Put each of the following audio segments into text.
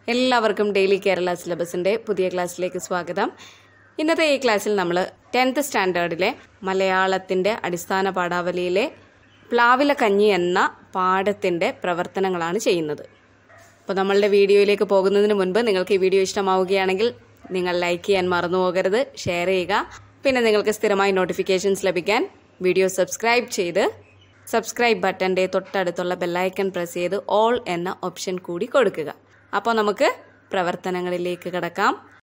എല്ലാവർക്കും ഡെയിലി കേരള സിലബസിൻ്റെ പുതിയ ക്ലാസ്സിലേക്ക് സ്വാഗതം ഇന്നത്തെ ഈ ക്ലാസ്സിൽ നമ്മൾ ടെൻത്ത് സ്റ്റാൻഡേർഡിലെ മലയാളത്തിൻ്റെ അടിസ്ഥാന പാഠാവലിയിലെ പ്ലാവില കഞ്ഞി എന്ന പാഠത്തിൻ്റെ പ്രവർത്തനങ്ങളാണ് ചെയ്യുന്നത് അപ്പോൾ നമ്മളുടെ വീഡിയോയിലേക്ക് പോകുന്നതിന് മുൻപ് നിങ്ങൾക്ക് ഈ വീഡിയോ ഇഷ്ടമാവുകയാണെങ്കിൽ നിങ്ങൾ ലൈക്ക് ചെയ്യാൻ മറന്നു പോകരുത് ഷെയർ ചെയ്യുക പിന്നെ നിങ്ങൾക്ക് സ്ഥിരമായി നോട്ടിഫിക്കേഷൻസ് ലഭിക്കാൻ വീഡിയോ സബ്സ്ക്രൈബ് ചെയ്ത് സബ്സ്ക്രൈബ് ബട്ടൻ്റെ തൊട്ടടുത്തുള്ള ബെല്ലൈക്കൺ പ്രസ് ചെയ്ത് ഓൾ എന്ന ഓപ്ഷൻ കൂടി കൊടുക്കുക അപ്പോൾ നമുക്ക് പ്രവർത്തനങ്ങളിലേക്ക് കിടക്കാം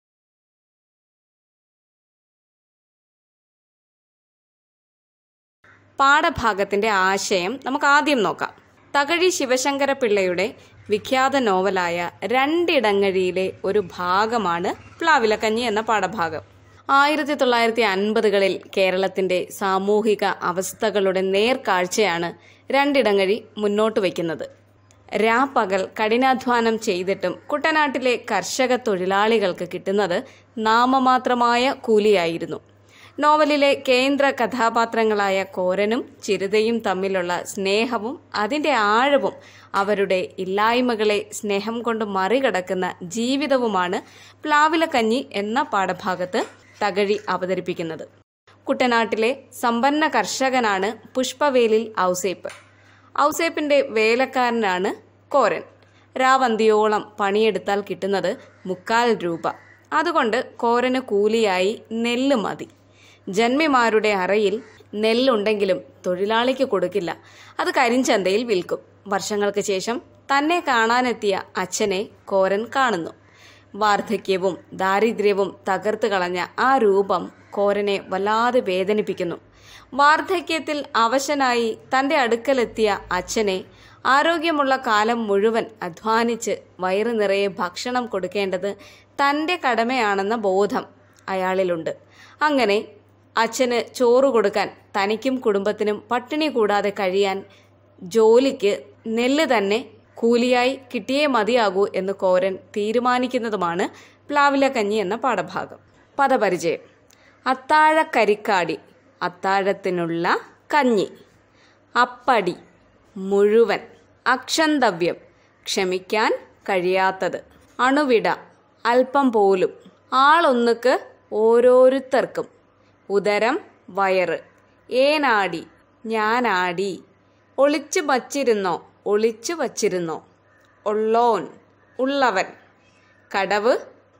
പാഠഭാഗത്തിന്റെ ആശയം നമുക്ക് ആദ്യം നോക്കാം തകഴി ശിവശങ്കര പിള്ളയുടെ വിഖ്യാത നോവലായ രണ്ടിടങ്ങഴിയിലെ ഒരു ഭാഗമാണ് പ്ലാവിലക്കഞ്ഞി എന്ന പാഠഭാഗം ആയിരത്തി തൊള്ളായിരത്തി അൻപതുകളിൽ കേരളത്തിന്റെ സാമൂഹിക അവസ്ഥകളുടെ നേർക്കാഴ്ചയാണ് രണ്ടിടങ്ങഴി മുന്നോട്ട് വയ്ക്കുന്നത് രാപ്പകൽ കഠിനാധ്വാനം ചെയ്തിട്ടും കുട്ടനാട്ടിലെ കർഷക തൊഴിലാളികൾക്ക് കിട്ടുന്നത് നാമമാത്രമായ കൂലിയായിരുന്നു നോവലിലെ കേന്ദ്ര കഥാപാത്രങ്ങളായ കോരനും ചിരുതയും തമ്മിലുള്ള സ്നേഹവും അതിൻ്റെ ആഴവും അവരുടെ ഇല്ലായ്മകളെ സ്നേഹം കൊണ്ട് മറികടക്കുന്ന ജീവിതവുമാണ് പ്ലാവിലക്കഞ്ഞി എന്ന പാഠഭാഗത്ത് തകഴി അവതരിപ്പിക്കുന്നത് കുട്ടനാട്ടിലെ സമ്പന്ന കർഷകനാണ് പുഷ്പവേലിൽ ഔസേപ്പ് ഔസേപ്പിന്റെ വേലക്കാരനാണ് കോരൻ രാവന്തിയോളം പണിയെടുത്താൽ കിട്ടുന്നത് മുക്കാൽ രൂപ അതുകൊണ്ട് കോരന് കൂലിയായി നെല്ല് മതി ജന്മിമാരുടെ അറയിൽ നെല്ലുണ്ടെങ്കിലും തൊഴിലാളിക്ക് കൊടുക്കില്ല അത് കരിഞ്ചന്തയിൽ വിൽക്കും വർഷങ്ങൾക്ക് ശേഷം തന്നെ കാണാനെത്തിയ അച്ഛനെ കോരൻ കാണുന്നു വാർദ്ധക്യവും ദാരിദ്ര്യവും തകർത്ത് കളഞ്ഞ ആ രൂപം കോരനെ വല്ലാതെ വേദനിപ്പിക്കുന്നു വാർദ്ധക്യത്തിൽ അവശനായി തൻ്റെ അടുക്കലെത്തിയ അച്ഛനെ ആരോഗ്യമുള്ള കാലം മുഴുവൻ അധ്വാനിച്ച് വയറു നിറയെ ഭക്ഷണം കൊടുക്കേണ്ടത് തൻ്റെ കടമയാണെന്ന ബോധം അയാളിലുണ്ട് അങ്ങനെ അച്ഛന് ചോറ് കൊടുക്കാൻ തനിക്കും കുടുംബത്തിനും പട്ടിണി കൂടാതെ കഴിയാൻ ജോലിക്ക് നെല്ല് തന്നെ കൂലിയായി കിട്ടിയേ മതിയാകൂ എന്ന് കോരൻ തീരുമാനിക്കുന്നതുമാണ് പ്ലാവിലക്കഞ്ഞി എന്ന പാഠഭാഗം പദപരിചയം അത്താഴക്കരിക്കാടി അത്താഴത്തിനുള്ള കഞ്ഞി അപ്പടി മുഴുവൻ അക്ഷന്തവ്യം ക്ഷമിക്കാൻ കഴിയാത്തത് അണുവിട അല്പം പോലും ആളൊന്നുക്ക് ഓരോരുത്തർക്കും ഉദരം വയറ് ഏനാടി ഞാനാടി ഒളിച്ചു വച്ചിരുന്നോ ഒളിച്ചു വച്ചിരുന്നോ ഉള്ളോൻ ഉള്ളവൻ കടവ്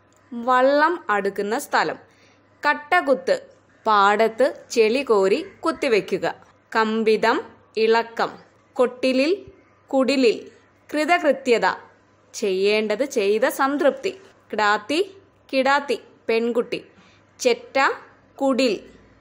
വള്ളം അടുക്കുന്ന സ്ഥലം കട്ടകുത്ത് പാടത്ത് ചെളി കോരി കുത്തിവെക്കുക കമ്പിതം ഇളക്കം കൊട്ടിലിൽ കുടിലിൽ കൃതകൃത്യത ചെയ്യേണ്ടത് ചെയ്ത സംതൃപ്തി കിടാത്തി കിടാത്തി പെൺകുട്ടി ചെറ്റ കുടിൽ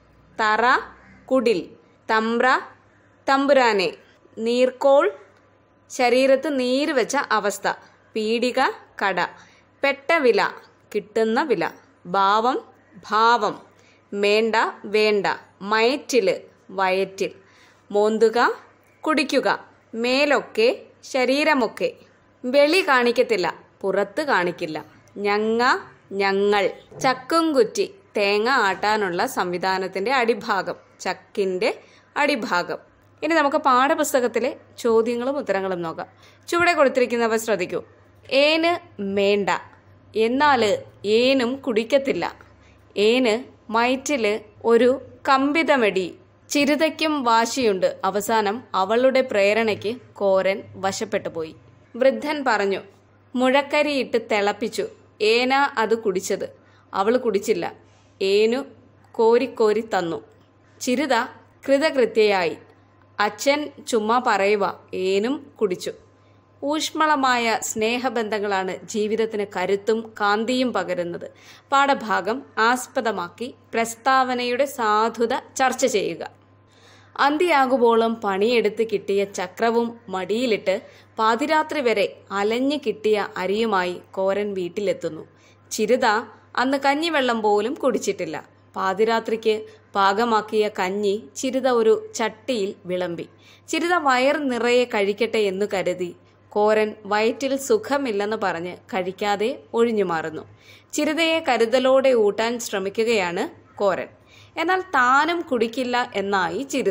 തറ കുടിൽ തമ്പ്ര തമ്പുരാനെ നീർക്കോൾ ശരീരത്ത് നീര് വെച്ച അവസ്ഥ പീഡിക കട പെട്ട വില കിട്ടുന്ന വില ഭാവം ഭാവം മേണ്ട വേണ്ട മയറ്റില് വയറ്റിൽ മോന്തുക കുടിക്കുക മേലൊക്കെ ശരീരമൊക്കെ വെളി കാണിക്കത്തില്ല പുറത്ത് കാണിക്കില്ല ഞങ്ങ ഞങ്ങൾ ചക്കും കുറ്റി തേങ്ങ ആട്ടാനുള്ള സംവിധാനത്തിന്റെ അടിഭാഗം ചക്കിന്റെ അടിഭാഗം ഇനി നമുക്ക് പാഠപുസ്തകത്തിലെ ചോദ്യങ്ങളും ഉത്തരങ്ങളും നോക്കാം ചുവടെ കൊടുത്തിരിക്കുന്നവ ശ്രദ്ധിക്കൂ ഏന് മേണ്ട എന്നാൽ ഏനും കുടിക്കത്തില്ല ഏന് മയറ്റില് ഒരു കമ്പിതമെടി ചിരുതയ്ക്കും വാശിയുണ്ട് അവസാനം അവളുടെ പ്രേരണയ്ക്ക് കോരൻ വശപ്പെട്ടു പോയി വൃദ്ധൻ പറഞ്ഞു മുഴക്കരിയിട്ട് തിളപ്പിച്ചു ഏന അത് കുടിച്ചത് അവൾ കുടിച്ചില്ല ഏനു കോരിക്കോരി തന്നു ചിരുത കൃതകൃത്യയായി അച്ഛൻ ചുമ്മാ പറയുക ഏനും കുടിച്ചു ഊഷ്മളമായ സ്നേഹബന്ധങ്ങളാണ് ജീവിതത്തിന് കരുത്തും കാന്തിയും പകരുന്നത് പാഠഭാഗം ആസ്പദമാക്കി പ്രസ്താവനയുടെ സാധുത ചർച്ച ചെയ്യുക അന്തിയാകുമ്പോളം പണിയെടുത്ത് കിട്ടിയ ചക്രവും മടിയിലിട്ട് പാതിരാത്രി വരെ അലഞ്ഞു കിട്ടിയ അരിയുമായി കോരൻ വീട്ടിലെത്തുന്നു ചിരുത അന്ന് കഞ്ഞിവെള്ളം പോലും കുടിച്ചിട്ടില്ല പാതിരാത്രിക്ക് പാകമാക്കിയ കഞ്ഞി ചിരുത ഒരു ചട്ടിയിൽ വിളമ്പി ചിരുത വയർ നിറയെ കഴിക്കട്ടെ എന്ന് കരുതി കോരൻ വയറ്റിൽ സുഖമില്ലെന്ന് പറഞ്ഞ് കഴിക്കാതെ ഒഴിഞ്ഞു മാറുന്നു ചിരുതയെ കരുതലോടെ ഊട്ടാൻ ശ്രമിക്കുകയാണ് കോരൻ എന്നാൽ താനും കുടിക്കില്ല എന്നായി ചിരുത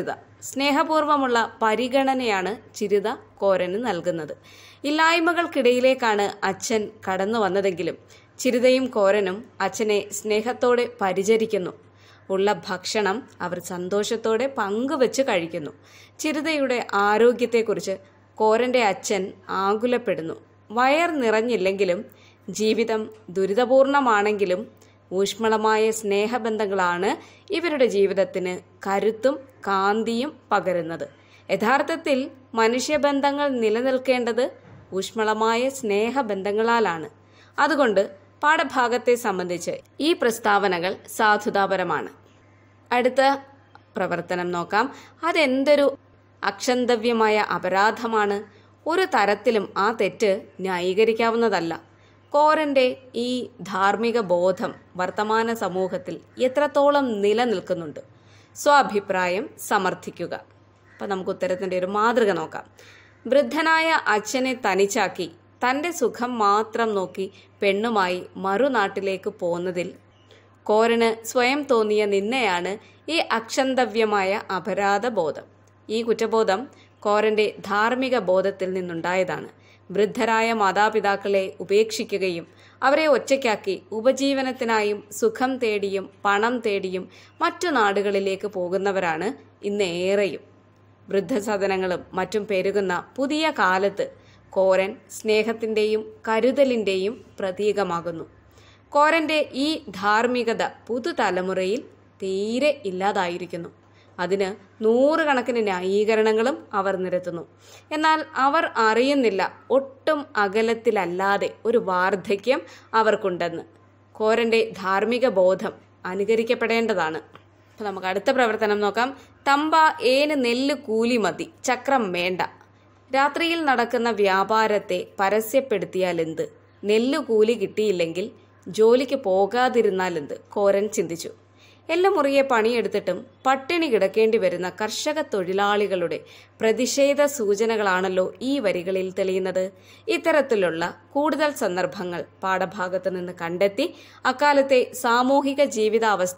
സ്നേഹപൂർവമുള്ള പരിഗണനയാണ് ചിരിത കോരന് നൽകുന്നത് ഇല്ലായ്മകൾക്കിടയിലേക്കാണ് അച്ഛൻ കടന്നു വന്നതെങ്കിലും ചിരിതയും കോരനും അച്ഛനെ സ്നേഹത്തോടെ പരിചരിക്കുന്നു ഉള്ള ഭക്ഷണം അവർ സന്തോഷത്തോടെ പങ്കുവെച്ച് കഴിക്കുന്നു ചിരിതയുടെ ആരോഗ്യത്തെക്കുറിച്ച് കോരന്റെ അച്ഛൻ ആകുലപ്പെടുന്നു വയർ നിറഞ്ഞില്ലെങ്കിലും ജീവിതം ദുരിതപൂർണമാണെങ്കിലും ഊഷ്മളമായ സ്നേഹബന്ധങ്ങളാണ് ഇവരുടെ ജീവിതത്തിന് കരുത്തും കാന്തിയും പകരുന്നത് യഥാർത്ഥത്തിൽ മനുഷ്യബന്ധങ്ങൾ നിലനിൽക്കേണ്ടത് ഊഷ്മളമായ സ്നേഹബന്ധങ്ങളാലാണ് അതുകൊണ്ട് പാഠഭാഗത്തെ സംബന്ധിച്ച് ഈ പ്രസ്താവനകൾ സാധുതാപരമാണ് അടുത്ത പ്രവർത്തനം നോക്കാം അതെന്തൊരു അക്ഷന്തവ്യമായ അപരാധമാണ് ഒരു തരത്തിലും ആ തെറ്റ് ന്യായീകരിക്കാവുന്നതല്ല കോരന്റെ ഈ ധാർമ്മിക ബോധം വർത്തമാന സമൂഹത്തിൽ എത്രത്തോളം നിലനിൽക്കുന്നുണ്ട് സ്വാഭിപ്രായം സമർത്ഥിക്കുക അപ്പം നമുക്ക് ഉത്തരത്തിൻ്റെ ഒരു മാതൃക നോക്കാം വൃദ്ധനായ അച്ഛനെ തനിച്ചാക്കി തൻ്റെ സുഖം മാത്രം നോക്കി പെണ്ണുമായി മറുനാട്ടിലേക്ക് പോന്നതിൽ കോരന് സ്വയം തോന്നിയ നിന്നയാണ് ഈ അക്ഷന്തവ്യമായ അപരാധബോധം ഈ കുറ്റബോധം കോരന്റെ ധാർമ്മിക ബോധത്തിൽ നിന്നുണ്ടായതാണ് വൃദ്ധരായ മാതാപിതാക്കളെ ഉപേക്ഷിക്കുകയും അവരെ ഒറ്റയ്ക്കാക്കി ഉപജീവനത്തിനായും സുഖം തേടിയും പണം തേടിയും മറ്റു നാടുകളിലേക്ക് പോകുന്നവരാണ് ഇന്ന് ഏറെയും വൃദ്ധസദനങ്ങളും മറ്റും പെരുകുന്ന പുതിയ കാലത്ത് കോരൻ സ്നേഹത്തിൻ്റെയും കരുതലിൻ്റെയും പ്രതീകമാകുന്നു കോരന്റെ ഈ ധാർമ്മികത പുതുതലമുറയിൽ തീരെ ഇല്ലാതായിരിക്കുന്നു അതിന് നൂറുകണക്കിന് ന്യായീകരണങ്ങളും അവർ നിരത്തുന്നു എന്നാൽ അവർ അറിയുന്നില്ല ഒട്ടും അകലത്തിലല്ലാതെ ഒരു വാർദ്ധക്യം അവർക്കുണ്ടെന്ന് കോരന്റെ ധാർമ്മിക ബോധം അനുകരിക്കപ്പെടേണ്ടതാണ് അപ്പോൾ നമുക്ക് അടുത്ത പ്രവർത്തനം നോക്കാം തമ്പ ഏന് നെല്ല് കൂലി മതി ചക്രം വേണ്ട രാത്രിയിൽ നടക്കുന്ന വ്യാപാരത്തെ പരസ്യപ്പെടുത്തിയാൽ എന്ത് നെല്ല് കൂലി കിട്ടിയില്ലെങ്കിൽ ജോലിക്ക് പോകാതിരുന്നാൽ എന്ത് കോരൻ ചിന്തിച്ചു എല്ലാം മുറിയെ പണിയെടുത്തിട്ടും പട്ടിണി കിടക്കേണ്ടി വരുന്ന കർഷക തൊഴിലാളികളുടെ പ്രതിഷേധ സൂചനകളാണല്ലോ ഈ വരികളിൽ തെളിയുന്നത് ഇത്തരത്തിലുള്ള കൂടുതൽ സന്ദർഭങ്ങൾ പാഠഭാഗത്ത് നിന്ന് കണ്ടെത്തി അക്കാലത്തെ സാമൂഹിക ജീവിതാവസ്ഥ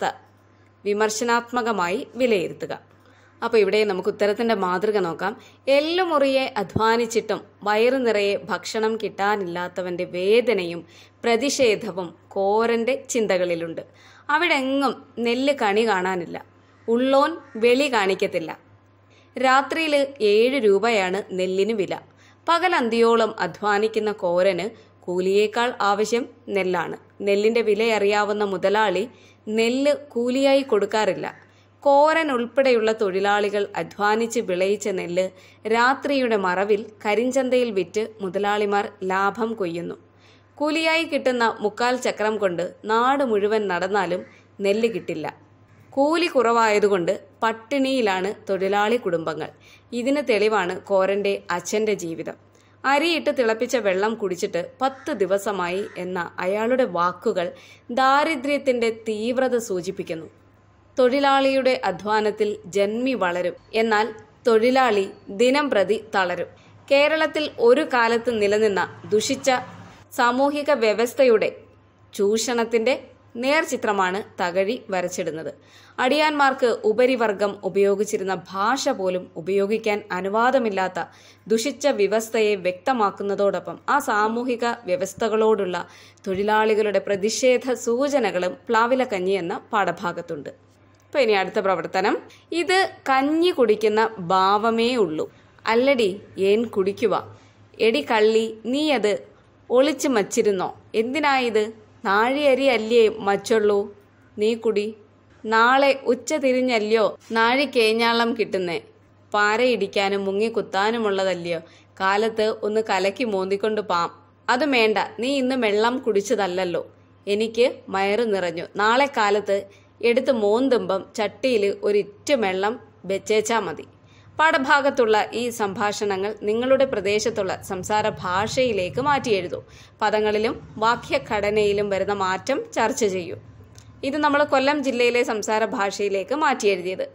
വിമർശനാത്മകമായി വിലയിരുത്തുക അപ്പോൾ ഇവിടെ നമുക്ക് ഉത്തരത്തിന്റെ മാതൃക നോക്കാം എല്ലുമുറിയെ അധ്വാനിച്ചിട്ടും വയറു നിറയെ ഭക്ഷണം കിട്ടാനില്ലാത്തവന്റെ വേദനയും പ്രതിഷേധവും കോരന്റെ ചിന്തകളിലുണ്ട് അവിടെങ്ങും നെല്ല് കണി കാണാനില്ല ഉള്ളോൻ വെളി കാണിക്കത്തില്ല രാത്രിയിൽ ഏഴ് രൂപയാണ് നെല്ലിന് വില പകലന്തിയോളം അധ്വാനിക്കുന്ന കോരന് കൂലിയേക്കാൾ ആവശ്യം നെല്ലാണ് നെല്ലിന്റെ വില അറിയാവുന്ന മുതലാളി നെല്ല് കൂലിയായി കൊടുക്കാറില്ല കോരൻ ഉൾപ്പെടെയുള്ള തൊഴിലാളികൾ അധ്വാനിച്ച് വിളയിച്ച നെല്ല് രാത്രിയുടെ മറവിൽ കരിഞ്ചന്തയിൽ വിറ്റ് മുതലാളിമാർ ലാഭം കൊയ്യുന്നു കൂലിയായി കിട്ടുന്ന മുക്കാൽ ചക്രം കൊണ്ട് നാട് മുഴുവൻ നടന്നാലും നെല്ല് കിട്ടില്ല കൂലി കുറവായതുകൊണ്ട് പട്ടിണിയിലാണ് തൊഴിലാളി കുടുംബങ്ങൾ ഇതിന് തെളിവാണ് കോരന്റെ അച്ഛന്റെ ജീവിതം അരിയിട്ട് തിളപ്പിച്ച വെള്ളം കുടിച്ചിട്ട് പത്ത് ദിവസമായി എന്ന അയാളുടെ വാക്കുകൾ ദാരിദ്ര്യത്തിന്റെ തീവ്രത സൂചിപ്പിക്കുന്നു തൊഴിലാളിയുടെ അധ്വാനത്തിൽ ജന്മി വളരും എന്നാൽ തൊഴിലാളി ദിനം പ്രതി തളരും കേരളത്തിൽ ഒരു കാലത്ത് നിലനിന്ന ദുഷിച്ച സാമൂഹിക വ്യവസ്ഥയുടെ ചൂഷണത്തിന്റെ നേർചിത്രമാണ് തകഴി വരച്ചിടുന്നത് അടിയാന്മാർക്ക് ഉപരിവർഗം ഉപയോഗിച്ചിരുന്ന ഭാഷ പോലും ഉപയോഗിക്കാൻ അനുവാദമില്ലാത്ത ദുഷിച്ച വ്യവസ്ഥയെ വ്യക്തമാക്കുന്നതോടൊപ്പം ആ സാമൂഹിക വ്യവസ്ഥകളോടുള്ള തൊഴിലാളികളുടെ പ്രതിഷേധ സൂചനകളും പ്ലാവിലക്കഞ്ഞി എന്ന പാഠഭാഗത്തുണ്ട് അപ്പോൾ ഇനി അടുത്ത പ്രവർത്തനം ഇത് കഞ്ഞി കുടിക്കുന്ന ഭാവമേ ഉള്ളൂ അല്ലടി ഏൻ കുടിക്കുക എടി കള്ളി നീ അത് ഒളിച്ചു മച്ചിരുന്നോ എന്തിനായത് നാഴിയരി അല്ലേ മച്ചുള്ളൂ നീ കുടി നാളെ ഉച്ച തിരിഞ്ഞല്ലയോ നാഴി കേഞ്ഞാളം കിട്ടുന്നേ പാരയിടിക്കാനും മുങ്ങിക്കുത്താനുമുള്ളതല്ലയോ കാലത്ത് ഒന്ന് കലക്കി മോന്തിക്കൊണ്ട് പാം അത് വേണ്ട നീ ഇന്ന് വെള്ളം കുടിച്ചതല്ലല്ലോ എനിക്ക് മയറ് നിറഞ്ഞു നാളെ കാലത്ത് എടുത്ത് മോന്തുമ്പം ചട്ടിയിൽ ഒരിറ്റ് വെള്ളം വെച്ചേച്ചാ മതി പാഠഭാഗത്തുള്ള ഈ സംഭാഷണങ്ങൾ നിങ്ങളുടെ പ്രദേശത്തുള്ള സംസാര ഭാഷയിലേക്ക് മാറ്റി എഴുതൂ പദങ്ങളിലും വാക്യഘടനയിലും വരുന്ന മാറ്റം ചർച്ച ചെയ്യൂ ഇത് നമ്മൾ കൊല്ലം ജില്ലയിലെ സംസാര ഭാഷയിലേക്ക് മാറ്റി എഴുതിയത്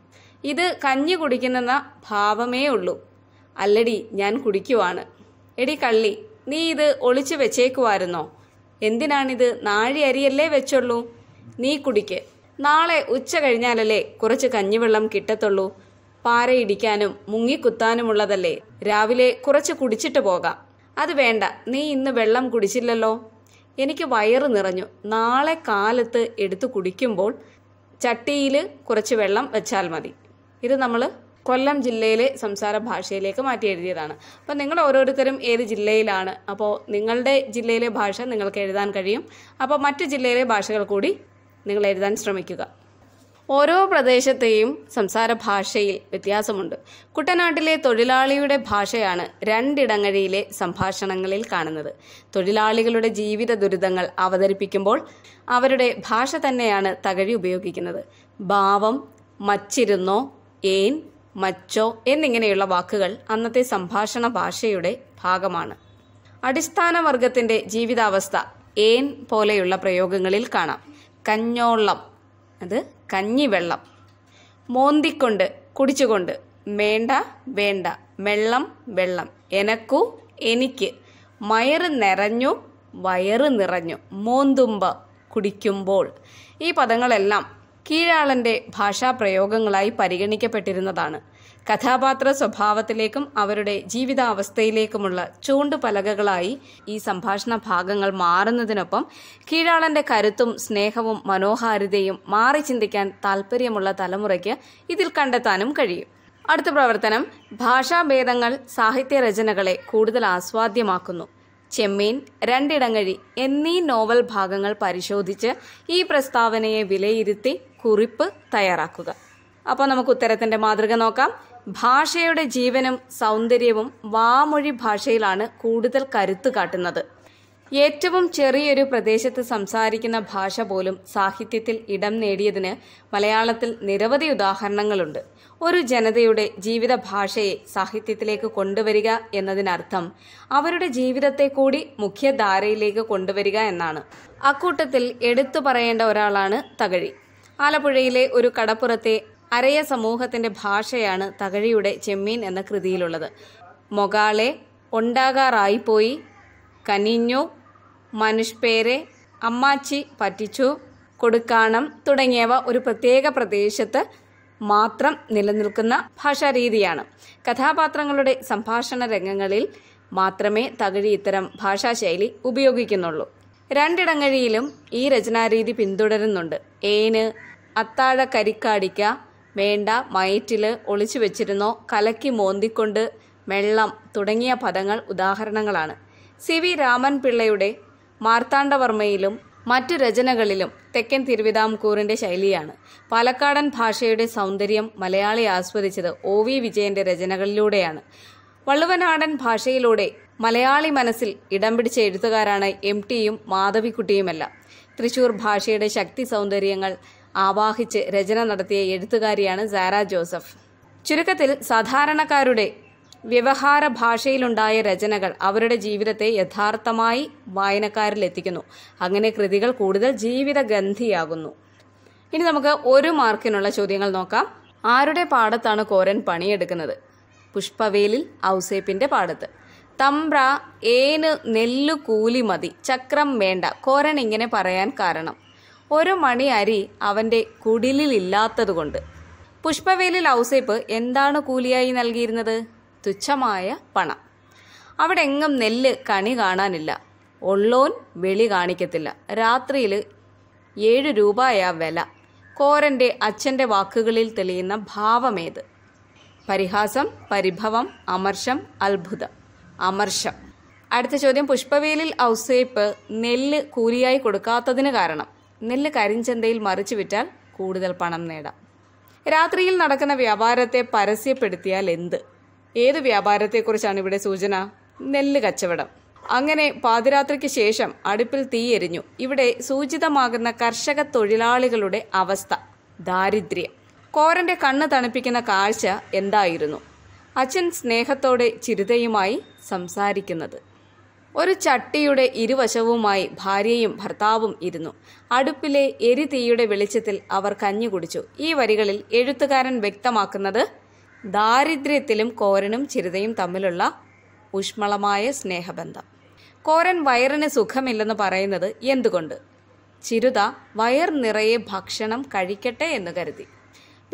ഇത് കഞ്ഞി കുടിക്കുന്ന ഭാവമേ ഉള്ളൂ അല്ലടി ഞാൻ കുടിക്കുവാണ് എടി കള്ളി നീ ഇത് ഒളിച്ചു വെച്ചേക്കുവായിരുന്നോ എന്തിനാണിത് നാഴി അരിയല്ലേ വെച്ചുള്ളൂ നീ കുടിക്ക് നാളെ ഉച്ച കഴിഞ്ഞാലല്ലേ കുറച്ച് കഞ്ഞിവെള്ളം കിട്ടത്തുള്ളൂ പാരയിടിക്കാനും മുങ്ങിക്കുത്താനുമുള്ളതല്ലേ രാവിലെ കുറച്ച് കുടിച്ചിട്ട് പോകാം അത് വേണ്ട നീ ഇന്ന് വെള്ളം കുടിച്ചില്ലല്ലോ എനിക്ക് വയറ് നിറഞ്ഞു നാളെ കാലത്ത് എടുത്തു കുടിക്കുമ്പോൾ ചട്ടിയിൽ കുറച്ച് വെള്ളം വെച്ചാൽ മതി ഇത് നമ്മൾ കൊല്ലം ജില്ലയിലെ സംസാര ഭാഷയിലേക്ക് മാറ്റി എഴുതിയതാണ് അപ്പോൾ നിങ്ങൾ ഓരോരുത്തരും ഏത് ജില്ലയിലാണ് അപ്പോൾ നിങ്ങളുടെ ജില്ലയിലെ ഭാഷ നിങ്ങൾക്ക് എഴുതാൻ കഴിയും അപ്പോൾ മറ്റു ജില്ലയിലെ ഭാഷകൾ കൂടി നിങ്ങൾ എഴുതാൻ ശ്രമിക്കുക ഓരോ പ്രദേശത്തെയും സംസാര ഭാഷയിൽ വ്യത്യാസമുണ്ട് കുട്ടനാട്ടിലെ തൊഴിലാളിയുടെ ഭാഷയാണ് രണ്ടിടങ്ങഴിയിലെ സംഭാഷണങ്ങളിൽ കാണുന്നത് തൊഴിലാളികളുടെ ജീവിത ദുരിതങ്ങൾ അവതരിപ്പിക്കുമ്പോൾ അവരുടെ ഭാഷ തന്നെയാണ് തകഴി ഉപയോഗിക്കുന്നത് ഭാവം മച്ചിരുന്നോ ഏൻ മച്ചോ എന്നിങ്ങനെയുള്ള വാക്കുകൾ അന്നത്തെ സംഭാഷണ ഭാഷയുടെ ഭാഗമാണ് അടിസ്ഥാന വർഗത്തിന്റെ ജീവിതാവസ്ഥ ഏൻ പോലെയുള്ള പ്രയോഗങ്ങളിൽ കാണാം കഞ്ഞോളം അത് കഞ്ഞിവെള്ളം മോന്തിക്കൊണ്ട് കുടിച്ചുകൊണ്ട് വേണ്ട വേണ്ട വെള്ളം വെള്ളം എനക്കു എനിക്ക് മയറ് നിറഞ്ഞു വയറ് നിറഞ്ഞു മോന്തുമ്പ കുടിക്കുമ്പോൾ ഈ പദങ്ങളെല്ലാം കീഴാളന്റെ ഭാഷാപ്രയോഗങ്ങളായി പരിഗണിക്കപ്പെട്ടിരുന്നതാണ് കഥാപാത്ര സ്വഭാവത്തിലേക്കും അവരുടെ ജീവിതാവസ്ഥയിലേക്കുമുള്ള ചൂണ്ടുപലകകളായി ഈ സംഭാഷണ ഭാഗങ്ങൾ മാറുന്നതിനൊപ്പം കീഴാളന്റെ കരുത്തും സ്നേഹവും മനോഹാരിതയും മാറി ചിന്തിക്കാൻ താല്പര്യമുള്ള തലമുറയ്ക്ക് ഇതിൽ കണ്ടെത്താനും കഴിയും അടുത്ത പ്രവർത്തനം ഭാഷാഭേദങ്ങൾ സാഹിത്യരചനകളെ കൂടുതൽ ആസ്വാദ്യമാക്കുന്നു ചെമ്മീൻ രണ്ടിടങ്ങഴി എന്നീ നോവൽ ഭാഗങ്ങൾ പരിശോധിച്ച് ഈ പ്രസ്താവനയെ വിലയിരുത്തി കുറിപ്പ് തയ്യാറാക്കുക അപ്പോൾ നമുക്ക് ഉത്തരത്തിന്റെ മാതൃക നോക്കാം ഭാഷയുടെ ജീവനും സൗന്ദര്യവും വാമൊഴി ഭാഷയിലാണ് കൂടുതൽ കരുത്ത് കാട്ടുന്നത് ഏറ്റവും ചെറിയൊരു പ്രദേശത്ത് സംസാരിക്കുന്ന ഭാഷ പോലും സാഹിത്യത്തിൽ ഇടം നേടിയതിന് മലയാളത്തിൽ നിരവധി ഉദാഹരണങ്ങളുണ്ട് ഒരു ജനതയുടെ ജീവിത ഭാഷയെ സാഹിത്യത്തിലേക്ക് കൊണ്ടുവരിക എന്നതിനർത്ഥം അവരുടെ ജീവിതത്തെ കൂടി മുഖ്യധാരയിലേക്ക് കൊണ്ടുവരിക എന്നാണ് അക്കൂട്ടത്തിൽ എടുത്തു പറയേണ്ട ഒരാളാണ് തകഴി ആലപ്പുഴയിലെ ഒരു കടപ്പുറത്തെ അരയ സമൂഹത്തിന്റെ ഭാഷയാണ് തകഴിയുടെ ചെമ്മീൻ എന്ന കൃതിയിലുള്ളത് മൊകാളെ ഉണ്ടാകാറായിപ്പോയി കനിഞ്ഞു മനുഷ്പേരെ അമ്മാച്ചി പറ്റിച്ചു കൊടുക്കാണം തുടങ്ങിയവ ഒരു പ്രത്യേക പ്രദേശത്ത് മാത്രം നിലനിൽക്കുന്ന ഭാഷാരീതിയാണ് കഥാപാത്രങ്ങളുടെ സംഭാഷണ രംഗങ്ങളിൽ മാത്രമേ തകഴി ഇത്തരം ഭാഷാശൈലി ഉപയോഗിക്കുന്നുള്ളൂ രണ്ടിടങ്ങഴിയിലും ഈ രചനാരീതി പിന്തുടരുന്നുണ്ട് ഏന് അത്താഴ കരിക്കാടിക്ക വേണ്ട മയറ്റില് ഒളിച്ചു വെച്ചിരുന്നോ കലക്കി മോന്തിക്കൊണ്ട് വെള്ളം തുടങ്ങിയ പദങ്ങൾ ഉദാഹരണങ്ങളാണ് സി വി രാമൻ പിള്ളയുടെ മാർത്താണ്ഡവർമ്മയിലും മറ്റു രചനകളിലും തെക്കൻ തിരുവിതാംകൂറിന്റെ ശൈലിയാണ് പാലക്കാടൻ ഭാഷയുടെ സൗന്ദര്യം മലയാളി ആസ്വദിച്ചത് ഒ വി വിജയന്റെ രചനകളിലൂടെയാണ് വള്ളുവനാടൻ ഭാഷയിലൂടെ മലയാളി മനസ്സിൽ ഇടം പിടിച്ച എഴുത്തുകാരാണ് എം ടിയും മാധവിക്കുട്ടിയുമെല്ലാം തൃശൂർ ഭാഷയുടെ ശക്തി സൗന്ദര്യങ്ങൾ ആവാഹിച്ച് രചന നടത്തിയ എഴുത്തുകാരിയാണ് സാറ ജോസഫ് ചുരുക്കത്തിൽ സാധാരണക്കാരുടെ വ്യവഹാര ഭാഷയിലുണ്ടായ രചനകൾ അവരുടെ ജീവിതത്തെ യഥാർത്ഥമായി വായനക്കാരിൽ എത്തിക്കുന്നു അങ്ങനെ കൃതികൾ കൂടുതൽ ജീവിതഗന്ധിയാകുന്നു ഇനി നമുക്ക് ഒരു മാർക്കിനുള്ള ചോദ്യങ്ങൾ നോക്കാം ആരുടെ പാടത്താണ് കോരൻ പണിയെടുക്കുന്നത് പുഷ്പവേലിൽ ഔസേപ്പിന്റെ പാടത്ത് തമ്പ്ര ഏന് നെല്ലു കൂലി മതി ചക്രം വേണ്ട കോരൻ ഇങ്ങനെ പറയാൻ കാരണം ഒരു മണി അരി അവന്റെ കുടിലിലില്ലാത്തതുകൊണ്ട് പുഷ്പവേലിൽ ഔസേപ്പ് എന്താണ് കൂലിയായി നൽകിയിരുന്നത് തുച്ഛമായ പണം അവിടെ എങ്ങും നെല്ല് കണി കാണാനില്ല ഉള്ളോൻ വെളി കാണിക്കത്തില്ല രാത്രിയിൽ ഏഴ് രൂപയാ വില കോരന്റെ അച്ഛന്റെ വാക്കുകളിൽ തെളിയുന്ന ഭാവമേത് പരിഹാസം പരിഭവം അമർഷം അത്ഭുതം അമർഷം അടുത്ത ചോദ്യം പുഷ്പവേലിൽ ഔസേപ്പ് നെല്ല് കൂലിയായി കൊടുക്കാത്തതിന് കാരണം നെല്ല് കരിഞ്ചന്തയിൽ മറിച്ചു വിറ്റാൽ കൂടുതൽ പണം നേടാം രാത്രിയിൽ നടക്കുന്ന വ്യാപാരത്തെ പരസ്യപ്പെടുത്തിയാൽ എന്ത് ഏത് വ്യാപാരത്തെക്കുറിച്ചാണ് ഇവിടെ സൂചന നെല്ല് കച്ചവടം അങ്ങനെ പാതിരാത്രിക്ക് ശേഷം അടുപ്പിൽ തീയെരിഞ്ഞു ഇവിടെ സൂചിതമാകുന്ന കർഷക തൊഴിലാളികളുടെ അവസ്ഥ ദാരിദ്ര്യം കോരന്റെ കണ്ണ് തണുപ്പിക്കുന്ന കാഴ്ച എന്തായിരുന്നു അച്ഛൻ സ്നേഹത്തോടെ ചിരുതയുമായി സംസാരിക്കുന്നത് ഒരു ചട്ടിയുടെ ഇരുവശവുമായി ഭാര്യയും ഭർത്താവും ഇരുന്നു അടുപ്പിലെ എരിതീയുടെ വെളിച്ചത്തിൽ അവർ കഞ്ഞി കുടിച്ചു ഈ വരികളിൽ എഴുത്തുകാരൻ വ്യക്തമാക്കുന്നത് ദാരിദ്ര്യത്തിലും കോരനും ചിരുതയും തമ്മിലുള്ള ഊഷ്മളമായ സ്നേഹബന്ധം കോരൻ വയറിന് സുഖമില്ലെന്ന് പറയുന്നത് എന്തുകൊണ്ട് ചിരുത വയർ നിറയെ ഭക്ഷണം കഴിക്കട്ടെ എന്ന് കരുതി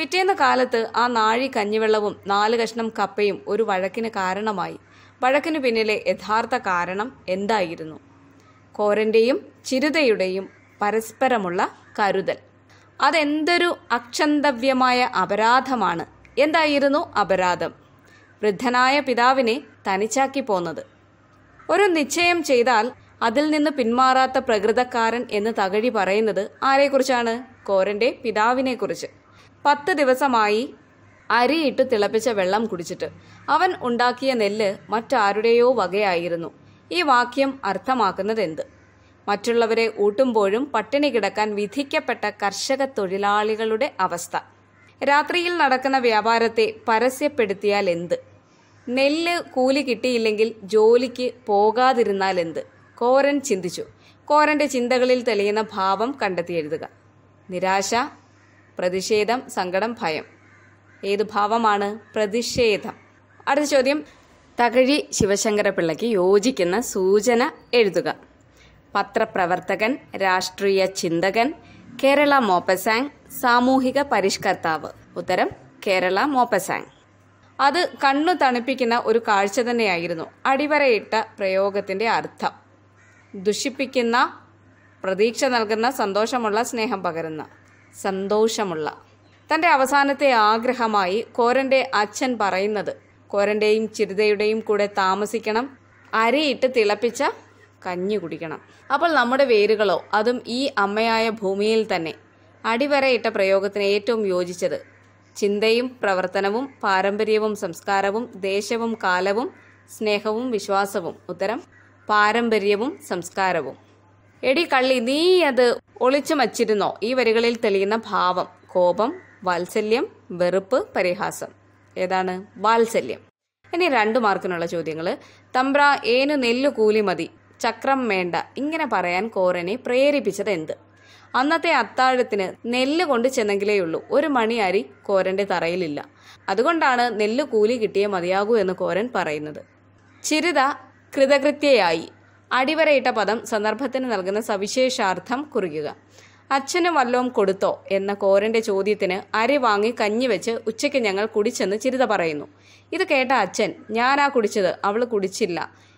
പിറ്റേന്ന് കാലത്ത് ആ നാഴി കഞ്ഞിവെള്ളവും നാല് കഷ്ണം കപ്പയും ഒരു വഴക്കിന് കാരണമായി വഴക്കിനു പിന്നിലെ യഥാർത്ഥ കാരണം എന്തായിരുന്നു കോരന്റെയും ചിരുതയുടെയും പരസ്പരമുള്ള കരുതൽ അതെന്തൊരു അക്ഷന്തവ്യമായ അപരാധമാണ് എന്തായിരുന്നു അപരാധം വൃദ്ധനായ പിതാവിനെ തനിച്ചാക്കി പോന്നത് ഒരു നിശ്ചയം ചെയ്താൽ അതിൽ നിന്ന് പിന്മാറാത്ത പ്രകൃതക്കാരൻ എന്ന് തകഴി പറയുന്നത് ആരെക്കുറിച്ചാണ് കോരന്റെ പിതാവിനെക്കുറിച്ച് പത്ത് ദിവസമായി അരിയിട്ട് തിളപ്പിച്ച വെള്ളം കുടിച്ചിട്ട് അവൻ ഉണ്ടാക്കിയ നെല്ല് മറ്റാരുടെയോ വകയായിരുന്നു ഈ വാക്യം അർത്ഥമാക്കുന്നത് എന്ത് മറ്റുള്ളവരെ ഊട്ടുമ്പോഴും പട്ടിണി കിടക്കാൻ വിധിക്കപ്പെട്ട കർഷക തൊഴിലാളികളുടെ അവസ്ഥ രാത്രിയിൽ നടക്കുന്ന വ്യാപാരത്തെ പരസ്യപ്പെടുത്തിയാൽ എന്ത് നെല്ല് കൂലി കിട്ടിയില്ലെങ്കിൽ ജോലിക്ക് പോകാതിരുന്നാൽ എന്ത് കോരൻ ചിന്തിച്ചു കോരന്റെ ചിന്തകളിൽ തെളിയുന്ന ഭാവം കണ്ടെത്തി എഴുതുക നിരാശ പ്രതിഷേധം സങ്കടം ഭയം ഏത് ഭാവമാണ് പ്രതിഷേധം അടുത്ത ചോദ്യം തകഴി ശിവശങ്കരപിള്ളയ്ക്ക് യോജിക്കുന്ന സൂചന എഴുതുക പത്രപ്രവർത്തകൻ രാഷ്ട്രീയ ചിന്തകൻ കേരള മോപ്പസാങ് സാമൂഹിക പരിഷ്കർത്താവ് ഉത്തരം കേരള മോപ്പസാങ് അത് കണ്ണു തണുപ്പിക്കുന്ന ഒരു കാഴ്ച തന്നെയായിരുന്നു അടിവരയിട്ട പ്രയോഗത്തിന്റെ അർത്ഥം ദുഷിപ്പിക്കുന്ന പ്രതീക്ഷ നൽകുന്ന സന്തോഷമുള്ള സ്നേഹം പകരുന്ന സന്തോഷമുള്ള തന്റെ അവസാനത്തെ ആഗ്രഹമായി കോരന്റെ അച്ഛൻ പറയുന്നത് കോരന്റെയും ചിരുതയുടെയും കൂടെ താമസിക്കണം അരിയിട്ട് തിളപ്പിച്ച കഞ്ഞി കുടിക്കണം അപ്പോൾ നമ്മുടെ വേരുകളോ അതും ഈ അമ്മയായ ഭൂമിയിൽ തന്നെ അടിവരയിട്ട പ്രയോഗത്തിന് ഏറ്റവും യോജിച്ചത് ചിന്തയും പ്രവർത്തനവും പാരമ്പര്യവും സംസ്കാരവും ദേശവും കാലവും സ്നേഹവും വിശ്വാസവും ഉത്തരം പാരമ്പര്യവും സംസ്കാരവും എടി കള്ളി നീ അത് ഒളിച്ചു വച്ചിരുന്നോ ഈ വരികളിൽ തെളിയുന്ന ഭാവം കോപം വാത്സല്യം വെറുപ്പ് പരിഹാസം ഏതാണ് വാത്സല്യം ഇനി രണ്ടു മാർക്കിനുള്ള ചോദ്യങ്ങൾ തമ്പ്ര ഏനു നെല്ലു കൂലി മതി ചക്രം വേണ്ട ഇങ്ങനെ പറയാൻ കോരനെ പ്രേരിപ്പിച്ചത് എന്ത് അന്നത്തെ അത്താഴത്തിന് നെല്ല് കൊണ്ട് ചെന്നെങ്കിലേയുള്ളൂ ഒരു മണി അരി കോരന്റെ തറയിലില്ല അതുകൊണ്ടാണ് നെല്ല് കൂലി കിട്ടിയേ മതിയാകൂ എന്ന് കോരൻ പറയുന്നത് ചിരിത കൃതകൃത്യയായി അടിവരയിട്ട പദം സന്ദർഭത്തിന് നൽകുന്ന സവിശേഷാർത്ഥം കുറിക്കുക അച്ഛന് വല്ലവും കൊടുത്തോ എന്ന കോരന്റെ ചോദ്യത്തിന് അരി വാങ്ങി കഞ്ഞി വെച്ച് ഉച്ചയ്ക്ക് ഞങ്ങൾ കുടിച്ചെന്ന് ചിരിത പറയുന്നു ഇത് കേട്ട അച്ഛൻ ഞാനാ കുടിച്ചത് അവൾ കുടിച്ചില്ല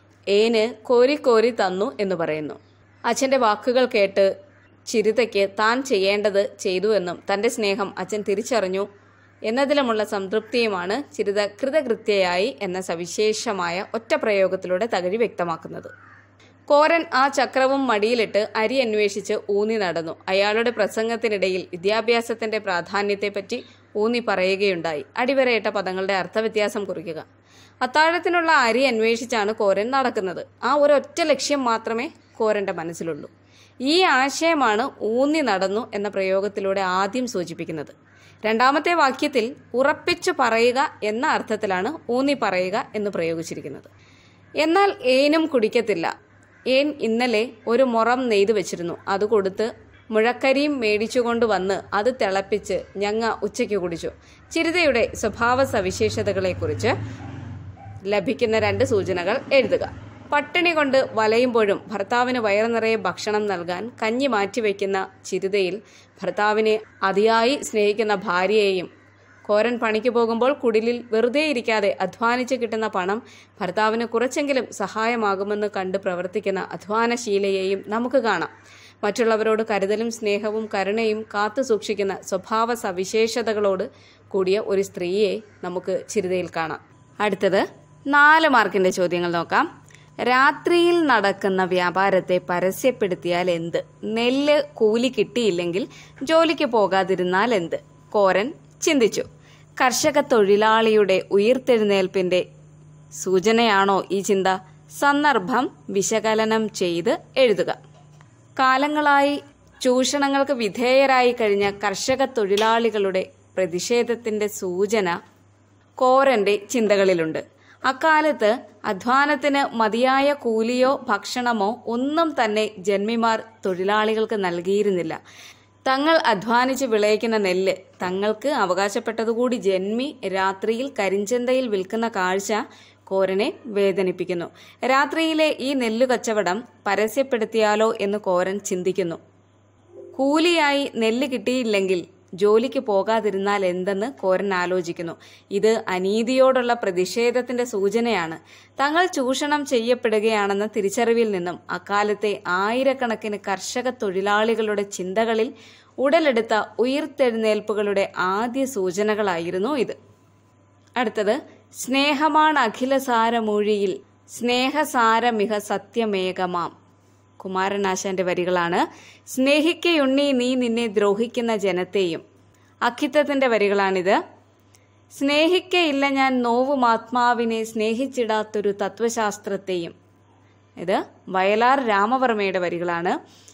ഏന് കോരി കോരി തന്നു എന്ന് പറയുന്നു അച്ഛന്റെ വാക്കുകൾ കേട്ട് ചിരിതയ്ക്ക് താൻ ചെയ്യേണ്ടത് ചെയ്തു എന്നും തന്റെ സ്നേഹം അച്ഛൻ തിരിച്ചറിഞ്ഞു എന്നതിലുമുള്ള സംതൃപ്തിയുമാണ് ചിരിത കൃതകൃത്യയായി എന്ന സവിശേഷമായ ഒറ്റ പ്രയോഗത്തിലൂടെ തകഴി വ്യക്തമാക്കുന്നത് കോരൻ ആ ചക്രവും മടിയിലിട്ട് അരി അന്വേഷിച്ച് ഊന്നി നടന്നു അയാളുടെ പ്രസംഗത്തിനിടയിൽ വിദ്യാഭ്യാസത്തിന്റെ പ്രാധാന്യത്തെപ്പറ്റി ഊന്നി പറയുകയുണ്ടായി അടിവരയിട്ട പദങ്ങളുടെ അർത്ഥവ്യത്യാസം കുറിക്കുക അത്താഴത്തിനുള്ള അരി അന്വേഷിച്ചാണ് കോരൻ നടക്കുന്നത് ആ ഒരൊറ്റ ലക്ഷ്യം മാത്രമേ കോരന്റെ മനസ്സിലുള്ളൂ ഈ ആശയമാണ് ഊന്നി നടന്നു എന്ന പ്രയോഗത്തിലൂടെ ആദ്യം സൂചിപ്പിക്കുന്നത് രണ്ടാമത്തെ വാക്യത്തിൽ ഉറപ്പിച്ചു പറയുക എന്ന അർത്ഥത്തിലാണ് ഊന്നി പറയുക എന്ന് പ്രയോഗിച്ചിരിക്കുന്നത് എന്നാൽ ഏനും കുടിക്കത്തില്ല ഏൻ ഇന്നലെ ഒരു മുറം നെയ്തു വെച്ചിരുന്നു അത് കൊടുത്ത് മുഴക്കരിയും മേടിച്ചുകൊണ്ട് വന്ന് അത് തിളപ്പിച്ച് ഞങ്ങ ഉച്ചയ്ക്ക് കുടിച്ചു ചിരിതയുടെ സ്വഭാവ സവിശേഷതകളെക്കുറിച്ച് ലഭിക്കുന്ന രണ്ട് സൂചനകൾ എഴുതുക പട്ടിണി കൊണ്ട് വലയുമ്പോഴും ഭർത്താവിന് വയറു നിറയെ ഭക്ഷണം നൽകാൻ കഞ്ഞി മാറ്റിവെക്കുന്ന ചിരിതയിൽ ഭർത്താവിനെ അതിയായി സ്നേഹിക്കുന്ന ഭാര്യയെയും കോരൻ പണിക്ക് പോകുമ്പോൾ കുടിലിൽ വെറുതെ ഇരിക്കാതെ അധ്വാനിച്ച് കിട്ടുന്ന പണം ഭർത്താവിന് കുറച്ചെങ്കിലും സഹായമാകുമെന്ന് കണ്ട് പ്രവർത്തിക്കുന്ന അധ്വാനശീലയെയും നമുക്ക് കാണാം മറ്റുള്ളവരോട് കരുതലും സ്നേഹവും കരുണയും കാത്തു സൂക്ഷിക്കുന്ന സ്വഭാവ സവിശേഷതകളോട് കൂടിയ ഒരു സ്ത്രീയെ നമുക്ക് ചിരിതയിൽ കാണാം അടുത്തത് നാല് മാർക്കിന്റെ ചോദ്യങ്ങൾ നോക്കാം രാത്രിയിൽ നടക്കുന്ന വ്യാപാരത്തെ പരസ്യപ്പെടുത്തിയാൽ എന്ത് നെല്ല് കൂലി കിട്ടിയില്ലെങ്കിൽ ജോലിക്ക് പോകാതിരുന്നാൽ എന്ത് കോരൻ ചിന്തിച്ചു കർഷക തൊഴിലാളിയുടെ ഉയിർത്തെഴുന്നേൽപ്പിന്റെ സൂചനയാണോ ഈ ചിന്ത സന്ദർഭം വിശകലനം ചെയ്ത് എഴുതുക കാലങ്ങളായി ചൂഷണങ്ങൾക്ക് വിധേയരായി കഴിഞ്ഞ കർഷക തൊഴിലാളികളുടെ പ്രതിഷേധത്തിന്റെ സൂചന കോരന്റെ ചിന്തകളിലുണ്ട് അക്കാലത്ത് അധ്വാനത്തിന് മതിയായ കൂലിയോ ഭക്ഷണമോ ഒന്നും തന്നെ ജന്മിമാർ തൊഴിലാളികൾക്ക് നൽകിയിരുന്നില്ല തങ്ങൾ അധ്വാനിച്ച് വിളയിക്കുന്ന നെല്ല് തങ്ങൾക്ക് അവകാശപ്പെട്ടതുകൂടി ജന്മി രാത്രിയിൽ കരിഞ്ചന്തയിൽ വിൽക്കുന്ന കാഴ്ച കോരനെ വേദനിപ്പിക്കുന്നു രാത്രിയിലെ ഈ നെല്ലു കച്ചവടം പരസ്യപ്പെടുത്തിയാലോ എന്ന് കോരൻ ചിന്തിക്കുന്നു കൂലിയായി നെല്ല് കിട്ടിയില്ലെങ്കിൽ ജോലിക്ക് പോകാതിരുന്നാൽ എന്തെന്ന് കോരൻ ആലോചിക്കുന്നു ഇത് അനീതിയോടുള്ള പ്രതിഷേധത്തിന്റെ സൂചനയാണ് തങ്ങൾ ചൂഷണം ചെയ്യപ്പെടുകയാണെന്ന തിരിച്ചറിവിൽ നിന്നും അക്കാലത്തെ ആയിരക്കണക്കിന് കർഷക തൊഴിലാളികളുടെ ചിന്തകളിൽ ഉടലെടുത്ത ഉയിർത്തെഴുന്നേൽപ്പുകളുടെ ആദ്യ സൂചനകളായിരുന്നു ഇത് അടുത്തത് സ്നേഹമാണ് അഖിലസാരമൊഴിയിൽ സ്നേഹസാരമിഹ സത്യമേകമാം കുമാരനാശാന്റെ വരികളാണ് സ്നേഹിക്കയുണ്ണി നീ നിന്നെ ദ്രോഹിക്കുന്ന ജനത്തെയും അഖിത്തത്തിന്റെ വരികളാണിത് സ്നേഹിക്കയില്ല ഞാൻ നോവും ആത്മാവിനെ സ്നേഹിച്ചിടാത്തൊരു തത്വശാസ്ത്രത്തെയും ഇത് വയലാർ രാമവർമ്മയുടെ വരികളാണ്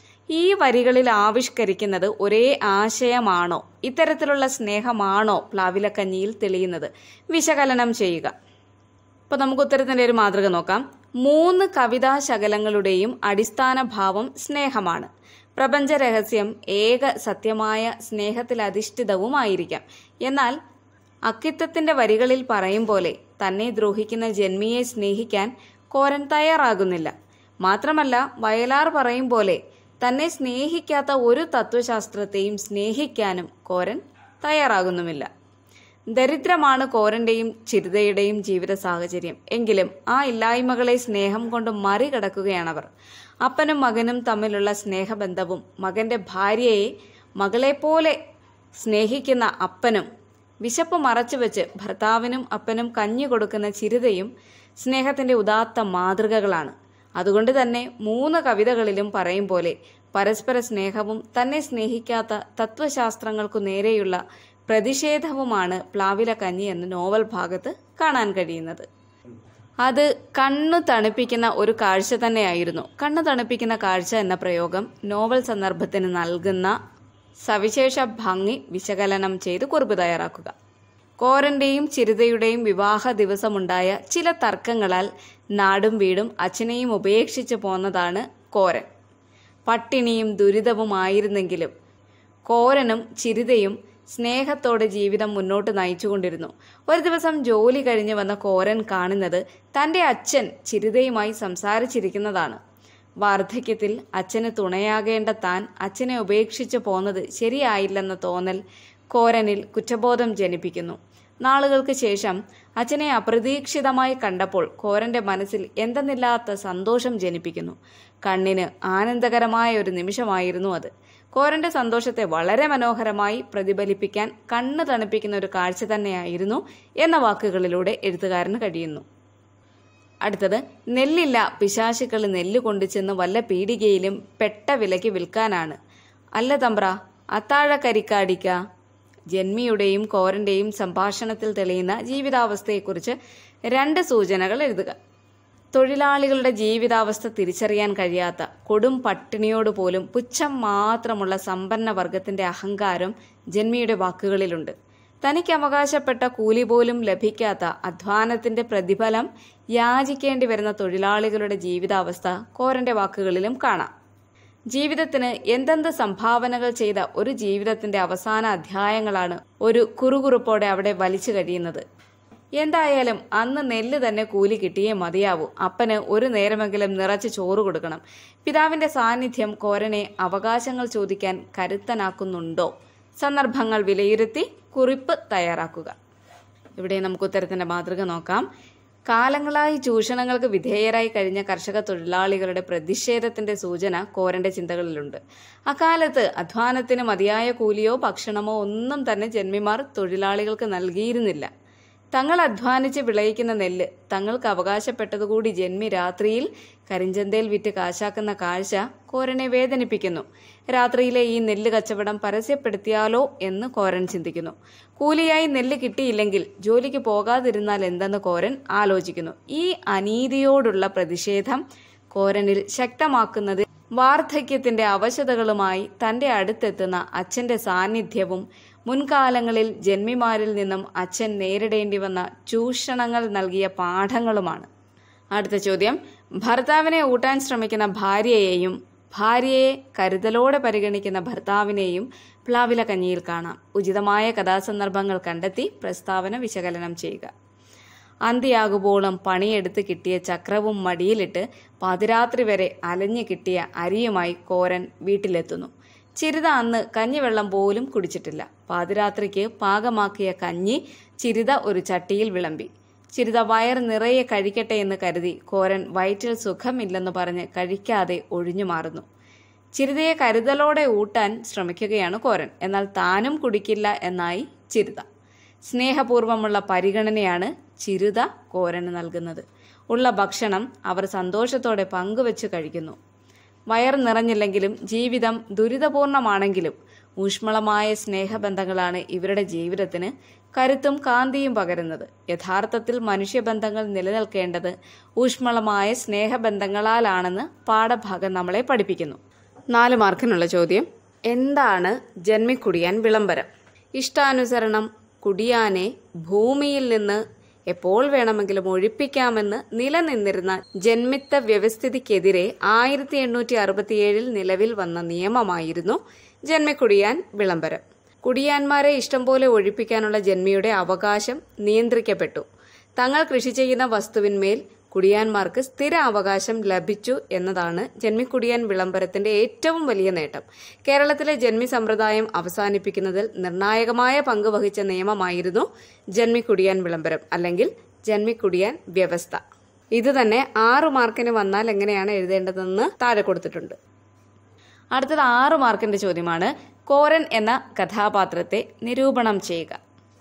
ഈ വരികളിൽ ആവിഷ്കരിക്കുന്നത് ഒരേ ആശയമാണോ ഇത്തരത്തിലുള്ള സ്നേഹമാണോ പ്ലാവിലക്കഞ്ഞിയിൽ തെളിയുന്നത് വിശകലനം ചെയ്യുക അപ്പോൾ നമുക്ക് ഉത്തരത്തിന്റെ ഒരു മാതൃക നോക്കാം മൂന്ന് കവിതാ ശകലങ്ങളുടെയും അടിസ്ഥാന ഭാവം സ്നേഹമാണ് പ്രപഞ്ച രഹസ്യം ഏക സത്യമായ സ്നേഹത്തിൽ അധിഷ്ഠിതവുമായിരിക്കാം എന്നാൽ അക്കിത്തത്തിന്റെ വരികളിൽ പറയും പോലെ തന്നെ ദ്രോഹിക്കുന്ന ജന്മിയെ സ്നേഹിക്കാൻ കോരൻ തയ്യാറാകുന്നില്ല മാത്രമല്ല വയലാർ പറയും പോലെ തന്നെ സ്നേഹിക്കാത്ത ഒരു തത്വശാസ്ത്രത്തെയും സ്നേഹിക്കാനും കോരൻ തയ്യാറാകുന്നുമില്ല ദരിദ്രമാണ് കോരന്റെയും ചിരിതയുടെയും ജീവിത സാഹചര്യം എങ്കിലും ആ ഇല്ലായ്മകളെ സ്നേഹം കൊണ്ട് മറികടക്കുകയാണവർ അപ്പനും മകനും തമ്മിലുള്ള സ്നേഹബന്ധവും മകന്റെ ഭാര്യയെ മകളെപ്പോലെ സ്നേഹിക്കുന്ന അപ്പനും വിശപ്പ് മറച്ചുവെച്ച് ഭർത്താവിനും അപ്പനും കഞ്ഞി കൊടുക്കുന്ന ചിരിതയും സ്നേഹത്തിന്റെ ഉദാത്ത മാതൃകകളാണ് അതുകൊണ്ട് തന്നെ മൂന്ന് കവിതകളിലും പറയും പോലെ പരസ്പര സ്നേഹവും തന്നെ സ്നേഹിക്കാത്ത തത്വശാസ്ത്രങ്ങൾക്കു നേരെയുള്ള പ്രതിഷേധവുമാണ് പ്ലാവില കഞ്ഞി എന്ന നോവൽ ഭാഗത്ത് കാണാൻ കഴിയുന്നത് അത് കണ്ണു തണുപ്പിക്കുന്ന ഒരു കാഴ്ച തന്നെയായിരുന്നു കണ്ണു തണുപ്പിക്കുന്ന കാഴ്ച എന്ന പ്രയോഗം നോവൽ സന്ദർഭത്തിന് നൽകുന്ന സവിശേഷ ഭംഗി വിശകലനം ചെയ്ത് കുറിപ്പ് തയ്യാറാക്കുക കോരന്റെയും ചിരിതയുടെയും വിവാഹ ദിവസമുണ്ടായ ചില തർക്കങ്ങളാൽ നാടും വീടും അച്ഛനെയും ഉപേക്ഷിച്ചു പോന്നതാണ് കോരൻ പട്ടിണിയും ദുരിതവുമായിരുന്നെങ്കിലും കോരനും ചിരിതയും സ്നേഹത്തോടെ ജീവിതം മുന്നോട്ട് നയിച്ചുകൊണ്ടിരുന്നു ഒരു ദിവസം ജോലി കഴിഞ്ഞ് വന്ന കോരൻ കാണുന്നത് തന്റെ അച്ഛൻ ചിരിതയുമായി സംസാരിച്ചിരിക്കുന്നതാണ് വാർദ്ധക്യത്തിൽ അച്ഛന് തുണയാകേണ്ട താൻ അച്ഛനെ ഉപേക്ഷിച്ചു പോന്നത് ശരിയായില്ലെന്ന തോന്നൽ കോരനിൽ കുറ്റബോധം ജനിപ്പിക്കുന്നു നാളുകൾക്ക് ശേഷം അച്ഛനെ അപ്രതീക്ഷിതമായി കണ്ടപ്പോൾ കോരന്റെ മനസ്സിൽ എന്തെന്നില്ലാത്ത സന്തോഷം ജനിപ്പിക്കുന്നു കണ്ണിന് ആനന്ദകരമായ ഒരു നിമിഷമായിരുന്നു അത് കോരന്റെ സന്തോഷത്തെ വളരെ മനോഹരമായി പ്രതിഫലിപ്പിക്കാൻ കണ്ണ് തണുപ്പിക്കുന്ന ഒരു കാഴ്ച തന്നെയായിരുന്നു എന്ന വാക്കുകളിലൂടെ എഴുത്തുകാരന് കഴിയുന്നു അടുത്തത് നെല്ലില്ല പിശാശുക്കൾ നെല്ല് കൊണ്ടുചെന്ന് വല്ല പീടികയിലും പെട്ട വിലയ്ക്ക് വിൽക്കാനാണ് അല്ല തമ്പ്ര അത്താഴക്കരിക്കാടിക്ക ജന്മിയുടെയും കോരന്റെയും സംഭാഷണത്തിൽ തെളിയുന്ന ജീവിതാവസ്ഥയെക്കുറിച്ച് രണ്ട് സൂചനകൾ എഴുതുക തൊഴിലാളികളുടെ ജീവിതാവസ്ഥ തിരിച്ചറിയാൻ കഴിയാത്ത കൊടും പട്ടിണിയോട് പോലും പുച്ഛം മാത്രമുള്ള സമ്പന്ന വർഗത്തിന്റെ അഹങ്കാരം ജന്മിയുടെ വാക്കുകളിലുണ്ട് തനിക്ക് അവകാശപ്പെട്ട കൂലി പോലും ലഭിക്കാത്ത അധ്വാനത്തിന്റെ പ്രതിഫലം യാചിക്കേണ്ടി വരുന്ന തൊഴിലാളികളുടെ ജീവിതാവസ്ഥ കോരന്റെ വാക്കുകളിലും കാണാം ജീവിതത്തിന് എന്തെന്ത് സംഭാവനകൾ ചെയ്ത ഒരു ജീവിതത്തിന്റെ അവസാന അധ്യായങ്ങളാണ് ഒരു കുറുകുറുപ്പോടെ അവിടെ വലിച്ചു കഴിയുന്നത് എന്തായാലും അന്ന് നെല്ല് തന്നെ കൂലി കിട്ടിയേ മതിയാവൂ അപ്പന് ഒരു നേരമെങ്കിലും നിറച്ച് ചോറ് കൊടുക്കണം പിതാവിന്റെ സാന്നിധ്യം കോരനെ അവകാശങ്ങൾ ചോദിക്കാൻ കരുത്തനാക്കുന്നുണ്ടോ സന്ദർഭങ്ങൾ വിലയിരുത്തി കുറിപ്പ് തയ്യാറാക്കുക ഇവിടെ നമുക്ക് ഉത്തരത്തിന്റെ മാതൃക നോക്കാം കാലങ്ങളായി ചൂഷണങ്ങൾക്ക് വിധേയരായി കഴിഞ്ഞ കർഷക തൊഴിലാളികളുടെ പ്രതിഷേധത്തിന്റെ സൂചന കോരന്റെ ചിന്തകളിലുണ്ട് അക്കാലത്ത് അധ്വാനത്തിന് മതിയായ കൂലിയോ ഭക്ഷണമോ ഒന്നും തന്നെ ജന്മിമാർ തൊഴിലാളികൾക്ക് നൽകിയിരുന്നില്ല തങ്ങൾ അധ്വാനിച്ച് വിളയിക്കുന്ന നെല്ല് തങ്ങൾക്ക് അവകാശപ്പെട്ടതുകൂടി ജന്മി രാത്രിയിൽ കരിഞ്ചന്തയിൽ വിറ്റ് കാശാക്കുന്ന കാഴ്ച കോരനെ വേദനിപ്പിക്കുന്നു രാത്രിയിലെ ഈ നെല്ല് കച്ചവടം പരസ്യപ്പെടുത്തിയാലോ എന്ന് കോരൻ ചിന്തിക്കുന്നു കൂലിയായി നെല്ല് കിട്ടിയില്ലെങ്കിൽ ജോലിക്ക് പോകാതിരുന്നാൽ എന്തെന്ന് കോരൻ ആലോചിക്കുന്നു ഈ അനീതിയോടുള്ള പ്രതിഷേധം കോരനിൽ ശക്തമാക്കുന്നത് വാർദ്ധക്യത്തിന്റെ അവശതകളുമായി തന്റെ അടുത്തെത്തുന്ന അച്ഛന്റെ സാന്നിധ്യവും മുൻകാലങ്ങളിൽ ജന്മിമാരിൽ നിന്നും അച്ഛൻ നേരിടേണ്ടി വന്ന ചൂഷണങ്ങൾ നൽകിയ പാഠങ്ങളുമാണ് അടുത്ത ചോദ്യം ഭർത്താവിനെ ഊട്ടാൻ ശ്രമിക്കുന്ന ഭാര്യയെയും ഭാര്യയെ കരുതലോടെ പരിഗണിക്കുന്ന ഭർത്താവിനെയും പ്ലാവില കഞ്ഞിയിൽ കാണാം ഉചിതമായ കഥാസന്ദർഭങ്ങൾ കണ്ടെത്തി പ്രസ്താവന വിശകലനം ചെയ്യുക അന്തിയാകുമ്പോളും പണിയെടുത്ത് കിട്ടിയ ചക്രവും മടിയിലിട്ട് പാതിരാത്രി വരെ അലഞ്ഞു കിട്ടിയ അരിയുമായി കോരൻ വീട്ടിലെത്തുന്നു ചിരിത അന്ന് കഞ്ഞിവെള്ളം പോലും കുടിച്ചിട്ടില്ല പാതിരാത്രിക്ക് പാകമാക്കിയ കഞ്ഞി ചിരിത ഒരു ചട്ടിയിൽ വിളമ്പി ചിരിത വയർ നിറയെ കഴിക്കട്ടെ എന്ന് കരുതി കോരൻ വയറ്റിൽ സുഖമില്ലെന്ന് പറഞ്ഞ് കഴിക്കാതെ ഒഴിഞ്ഞു മാറുന്നു ചിരിതയെ കരുതലോടെ ഊട്ടാൻ ശ്രമിക്കുകയാണ് കോരൻ എന്നാൽ താനും കുടിക്കില്ല എന്നായി ചിരിത സ്നേഹപൂർവമുള്ള പരിഗണനയാണ് ചിരുത കോരന് നൽകുന്നത് ഉള്ള ഭക്ഷണം അവർ സന്തോഷത്തോടെ പങ്കുവെച്ച് കഴിക്കുന്നു വയർ നിറഞ്ഞില്ലെങ്കിലും ജീവിതം ദുരിതപൂർണമാണെങ്കിലും ഊഷ്മളമായ സ്നേഹബന്ധങ്ങളാണ് ഇവരുടെ ജീവിതത്തിന് കരുത്തും കാന്തിയും പകരുന്നത് യഥാർത്ഥത്തിൽ മനുഷ്യബന്ധങ്ങൾ നിലനിൽക്കേണ്ടത് ഊഷ്മളമായ സ്നേഹബന്ധങ്ങളാലാണെന്ന് പാഠഭാഗം നമ്മളെ പഠിപ്പിക്കുന്നു നാല് മാർക്കിനുള്ള ചോദ്യം എന്താണ് ജന്മിക്കുടിയാൻ വിളംബരം ഇഷ്ടാനുസരണം കുടിയാനെ ഭൂമിയിൽ നിന്ന് എപ്പോൾ വേണമെങ്കിലും ഒഴിപ്പിക്കാമെന്ന് നിലനിന്നിരുന്ന ജന്മിത്ത വ്യവസ്ഥിതിക്കെതിരെ ആയിരത്തി എണ്ണൂറ്റി അറുപത്തിയേഴിൽ നിലവിൽ വന്ന നിയമമായിരുന്നു ജന്മിക്കുടിയാൻ വിളംബരം കുടിയാന്മാരെ ഇഷ്ടം പോലെ ഒഴിപ്പിക്കാനുള്ള ജന്മിയുടെ അവകാശം നിയന്ത്രിക്കപ്പെട്ടു തങ്ങൾ കൃഷി ചെയ്യുന്ന വസ്തുവിന്മേൽ കുടിയാന്മാർക്ക് സ്ഥിര അവകാശം ലഭിച്ചു എന്നതാണ് ജന്മിക്കുടിയാൻ വിളംബരത്തിന്റെ ഏറ്റവും വലിയ നേട്ടം കേരളത്തിലെ ജന്മി സമ്പ്രദായം അവസാനിപ്പിക്കുന്നതിൽ നിർണായകമായ പങ്ക് വഹിച്ച നിയമമായിരുന്നു ജന്മിക്കുടിയാൻ വിളംബരം അല്ലെങ്കിൽ ജന്മിക്കുടിയാൻ വ്യവസ്ഥ ഇത് തന്നെ ആറു മാർക്കിന് വന്നാൽ എങ്ങനെയാണ് എഴുതേണ്ടതെന്ന് താഴെ കൊടുത്തിട്ടുണ്ട് അടുത്തത് ആറു മാർക്കിന്റെ ചോദ്യമാണ് കോരൻ എന്ന കഥാപാത്രത്തെ നിരൂപണം ചെയ്യുക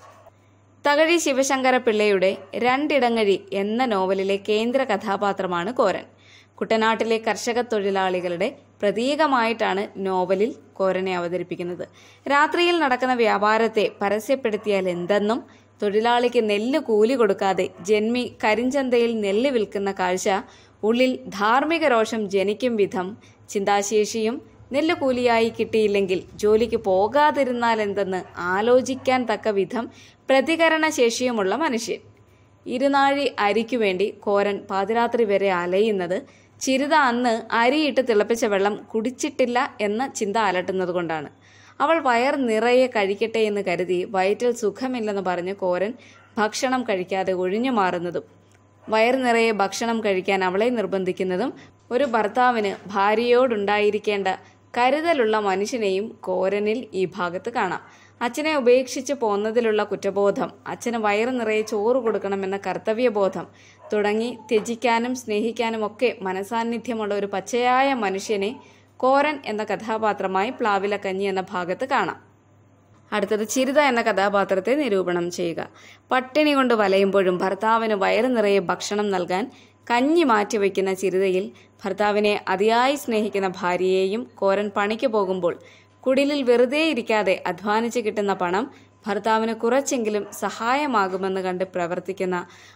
തകഴി ശിവശങ്കര പിള്ളയുടെ രണ്ടിടങ്ങഴി എന്ന നോവലിലെ കേന്ദ്ര കഥാപാത്രമാണ് കോരൻ കുട്ടനാട്ടിലെ കർഷക തൊഴിലാളികളുടെ പ്രതീകമായിട്ടാണ് നോവലിൽ കോരനെ അവതരിപ്പിക്കുന്നത് രാത്രിയിൽ നടക്കുന്ന വ്യാപാരത്തെ പരസ്യപ്പെടുത്തിയാൽ എന്തെന്നും തൊഴിലാളിക്ക് നെല്ല് കൂലി കൊടുക്കാതെ ജന്മി കരിഞ്ചന്തയിൽ നെല്ല് വിൽക്കുന്ന കാഴ്ച ഉള്ളിൽ ധാർമ്മിക രോഷം ജനിക്കും വിധം ചിന്താശേഷിയും നെല്ല് കൂലിയായി കിട്ടിയില്ലെങ്കിൽ ജോലിക്ക് പോകാതിരുന്നാൽ എന്തെന്ന് ആലോചിക്കാൻ തക്ക വിധം പ്രതികരണശേഷിയുമുള്ള മനുഷ്യൻ ഇരുനാഴി അരിക്കു വേണ്ടി കോരൻ പാതിരാത്രി വരെ അലയുന്നത് ചിരിത അന്ന് അരിയിട്ട് തിളപ്പിച്ച വെള്ളം കുടിച്ചിട്ടില്ല എന്ന ചിന്ത അലട്ടുന്നത് കൊണ്ടാണ് അവൾ വയർ നിറയെ കഴിക്കട്ടെ എന്ന് കരുതി വയറ്റിൽ സുഖമില്ലെന്ന് പറഞ്ഞ് കോരൻ ഭക്ഷണം കഴിക്കാതെ ഒഴിഞ്ഞു മാറുന്നതും വയർ നിറയെ ഭക്ഷണം കഴിക്കാൻ അവളെ നിർബന്ധിക്കുന്നതും ഒരു ഭർത്താവിന് ഭാര്യയോടുണ്ടായിരിക്കേണ്ട കരുതലുള്ള മനുഷ്യനെയും കോരനിൽ ഈ ഭാഗത്ത് കാണാം അച്ഛനെ ഉപേക്ഷിച്ച് പോന്നതിലുള്ള കുറ്റബോധം അച്ഛന് വയറ് നിറയെ ചോറ് കൊടുക്കണമെന്ന കർത്തവ്യബോധം തുടങ്ങി ത്യജിക്കാനും സ്നേഹിക്കാനും ഒക്കെ മനസാന്നിധ്യമുള്ള ഒരു പച്ചയായ മനുഷ്യനെ കോരൻ എന്ന കഥാപാത്രമായി പ്ലാവിലക്കഞ്ഞി എന്ന ഭാഗത്ത് കാണാം അടുത്തത് ചിരിത എന്ന കഥാപാത്രത്തെ നിരൂപണം ചെയ്യുക പട്ടിണി കൊണ്ട് വലയുമ്പോഴും ഭർത്താവിന് വയറ് നിറയെ ഭക്ഷണം നൽകാൻ കഞ്ഞി മാറ്റിവെക്കുന്ന ചിരിതയിൽ ഭർത്താവിനെ അതിയായി സ്നേഹിക്കുന്ന ഭാര്യയെയും കോരൻ പണിക്ക് പോകുമ്പോൾ കുടിലിൽ വെറുതെ ഇരിക്കാതെ അധ്വാനിച്ച് കിട്ടുന്ന പണം ഭർത്താവിന് കുറച്ചെങ്കിലും സഹായമാകുമെന്ന് കണ്ട് പ്രവർത്തിക്കുന്ന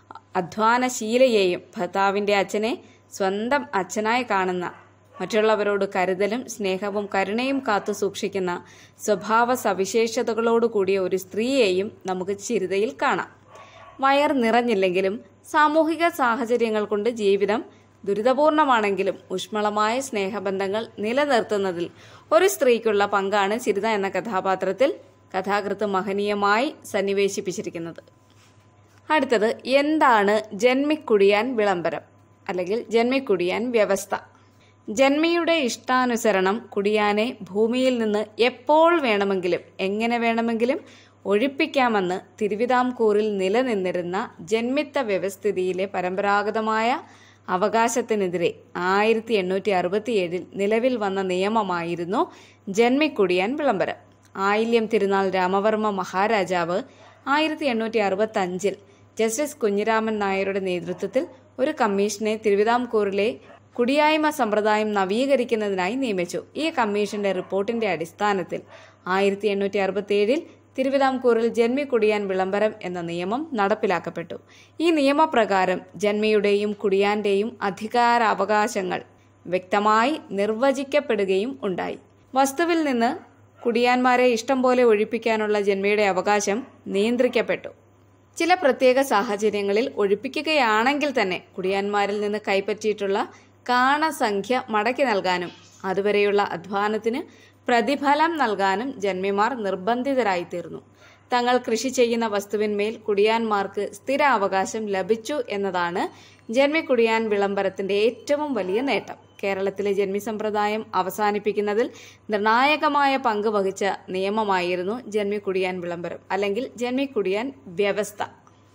അധ്വാനശീലയെയും ഭർത്താവിൻ്റെ അച്ഛനെ സ്വന്തം അച്ഛനായി കാണുന്ന മറ്റുള്ളവരോട് കരുതലും സ്നേഹവും കരുണയും കാത്തു സൂക്ഷിക്കുന്ന സ്വഭാവ സവിശേഷതകളോട് കൂടിയ ഒരു സ്ത്രീയെയും നമുക്ക് ചിരിതയിൽ കാണാം വയർ നിറഞ്ഞില്ലെങ്കിലും സാമൂഹിക സാഹചര്യങ്ങൾ കൊണ്ട് ജീവിതം ദുരിതപൂർണമാണെങ്കിലും ഊഷ്മളമായ സ്നേഹബന്ധങ്ങൾ നിലനിർത്തുന്നതിൽ ഒരു സ്ത്രീക്കുള്ള പങ്കാണ് ചിരിത എന്ന കഥാപാത്രത്തിൽ കഥാകൃത്ത് മഹനീയമായി സന്നിവേശിപ്പിച്ചിരിക്കുന്നത് അടുത്തത് എന്താണ് ജന്മിക്കുടിയാൻ വിളംബരം അല്ലെങ്കിൽ ജന്മിക്കുടിയാൻ വ്യവസ്ഥ ജന്മിയുടെ ഇഷ്ടാനുസരണം കുടിയാനെ ഭൂമിയിൽ നിന്ന് എപ്പോൾ വേണമെങ്കിലും എങ്ങനെ വേണമെങ്കിലും ഒഴിപ്പിക്കാമെന്ന് തിരുവിതാംകൂറിൽ നിലനിന്നിരുന്ന ജന്മിത്ത വ്യവസ്ഥിതിയിലെ പരമ്പരാഗതമായ അവകാശത്തിനെതിരെ ആയിരത്തി എണ്ണൂറ്റി അറുപത്തിയേഴിൽ നിലവിൽ വന്ന നിയമമായിരുന്നു ജന്മിക്കുടിയാൻ വിളംബരം ആയില്യം തിരുനാൾ രാമവർമ്മ മഹാരാജാവ് ആയിരത്തി എണ്ണൂറ്റി അറുപത്തി അഞ്ചിൽ ജസ്റ്റിസ് കുഞ്ഞിരാമൻ നായരുടെ നേതൃത്വത്തിൽ ഒരു കമ്മീഷനെ തിരുവിതാംകൂറിലെ കുടിയായ്മ സമ്പ്രദായം നവീകരിക്കുന്നതിനായി നിയമിച്ചു ഈ കമ്മീഷന്റെ റിപ്പോർട്ടിന്റെ അടിസ്ഥാനത്തിൽ ആയിരത്തി എണ്ണൂറ്റി അറുപത്തിയേഴിൽ തിരുവിതാംകൂറിൽ ജന്മി കുടിയാൻ വിളംബരം എന്ന നിയമം നടപ്പിലാക്കപ്പെട്ടു ഈ നിയമപ്രകാരം ജന്മിയുടെയും കുടിയാന്റെയും അധികാരാവകാശങ്ങൾ വ്യക്തമായി നിർവചിക്കപ്പെടുകയും ഉണ്ടായി വസ്തുവിൽ നിന്ന് കുടിയാന്മാരെ ഇഷ്ടം പോലെ ഒഴിപ്പിക്കാനുള്ള ജന്മിയുടെ അവകാശം നിയന്ത്രിക്കപ്പെട്ടു ചില പ്രത്യേക സാഹചര്യങ്ങളിൽ ഒഴിപ്പിക്കുകയാണെങ്കിൽ തന്നെ കുടിയാന്മാരിൽ നിന്ന് കൈപ്പറ്റിയിട്ടുള്ള കാണസംഖ്യ മടക്കി നൽകാനും അതുവരെയുള്ള അധ്വാനത്തിന് പ്രതിഫലം നൽകാനും ജന്മിമാർ നിർബന്ധിതരായിത്തീർന്നു തങ്ങൾ കൃഷി ചെയ്യുന്ന വസ്തുവിന്മേൽ കുടിയാന്മാർക്ക് സ്ഥിര അവകാശം ലഭിച്ചു എന്നതാണ് ജന്മി കുടിയാൻ വിളംബരത്തിന്റെ ഏറ്റവും വലിയ നേട്ടം കേരളത്തിലെ ജന്മി സമ്പ്രദായം അവസാനിപ്പിക്കുന്നതിൽ നിർണായകമായ പങ്ക് വഹിച്ച നിയമമായിരുന്നു ജന്മി കുടിയാൻ വിളംബരം അല്ലെങ്കിൽ ജന്മി കുടിയാൻ വ്യവസ്ഥ